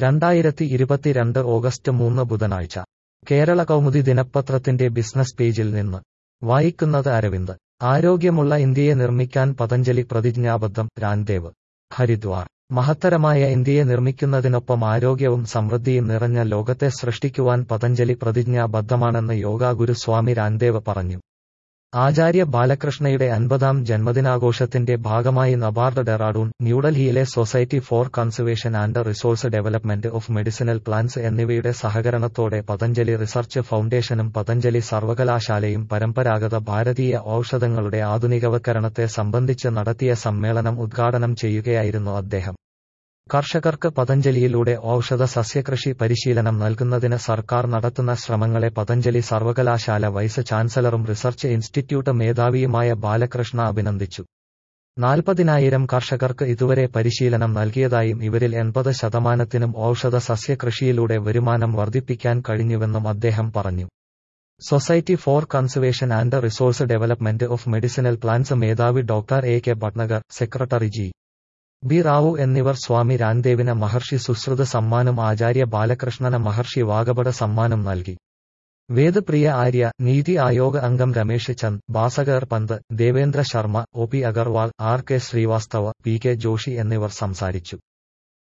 രണ്ടായിരത്തി ഇരുപത്തിരണ്ട് ഓഗസ്റ്റ് മൂന്ന് ബുധനാഴ്ച കേരള കൗമുദി ദിനപത്രത്തിന്റെ ബിസിനസ് പേജിൽ നിന്ന് വായിക്കുന്നത് അരവിന്ദ് ആരോഗ്യമുള്ള ഇന്ത്യയെ നിർമ്മിക്കാൻ പതഞ്ജലി പ്രതിജ്ഞാബദ്ധം രാംദേവ് ഹരിദ്വാർ മഹത്തരമായ ഇന്ത്യയെ നിർമ്മിക്കുന്നതിനൊപ്പം ആരോഗ്യവും സമൃദ്ധിയും നിറഞ്ഞ ലോകത്തെ സൃഷ്ടിക്കുവാൻ പതഞ്ജലി പ്രതിജ്ഞാബദ്ധമാണെന്ന് യോഗ ഗുരു സ്വാമി രാംദേവ് പറഞ്ഞു ആചാര്യ ബാലകൃഷ്ണയുടെ അൻപതാം ജന്മദിനാഘോഷത്തിന്റെ ഭാഗമായി നബാർഡ് ഡെറാഡൂൺ ന്യൂഡൽഹിയിലെ society for conservation and resource development of medicinal plants എന്നിവയുടെ സഹകരണത്തോടെ പതഞ്ജലി റിസർച്ച് ഫൗണ്ടേഷനും പതഞ്ജലി സർവകലാശാലയും പരമ്പരാഗത ഭാരതീയ ഔഷധങ്ങളുടെ ആധുനികവൽക്കരണത്തെ സംബന്ധിച്ച് നടത്തിയ സമ്മേളനം ഉദ്ഘാടനം ചെയ്യുകയായിരുന്നു അദ്ദേഹം കർഷകർക്ക് പതഞ്ജലിയിലൂടെ ഔഷധ സസ്യകൃഷി പരിശീലനം നൽകുന്നതിന് സർക്കാർ നടത്തുന്ന ശ്രമങ്ങളെ പതഞ്ജലി സർവകലാശാല വൈസ് ചാൻസലറും റിസർച്ച് ഇൻസ്റ്റിറ്റ്യൂട്ട് മേധാവിയുമായ ബാലകൃഷ്ണ അഭിനന്ദിച്ചു നാൽപ്പതിനായിരം കർഷകർക്ക് ഇതുവരെ പരിശീലനം നൽകിയതായും ഇവരിൽ എൺപത് ശതമാനത്തിനും ഔഷധ സസ്യകൃഷിയിലൂടെ വരുമാനം വർദ്ധിപ്പിക്കാൻ കഴിഞ്ഞുവെന്നും അദ്ദേഹം പറഞ്ഞു society for conservation and resource development of medicinal plants മേധാവി doctor A K Bhatnagar secretary G B Rao എന്നിവർ സ്വാമി രാംദേവിന് മഹർഷി സുശ്രുത സമ്മാനും ആചാര്യ ബാലകൃഷ്ണന് മഹർഷി വാഗബട സമ്മാനം നൽകി വേദപ്രിയ ആര്യ നീതി ആയോഗ് അംഗം Ramesh Chand Bhaskar Pant Devendra Sharma O P Agarwal R K Srivastava P K Joshi എന്നിവർ സംസാരിച്ചു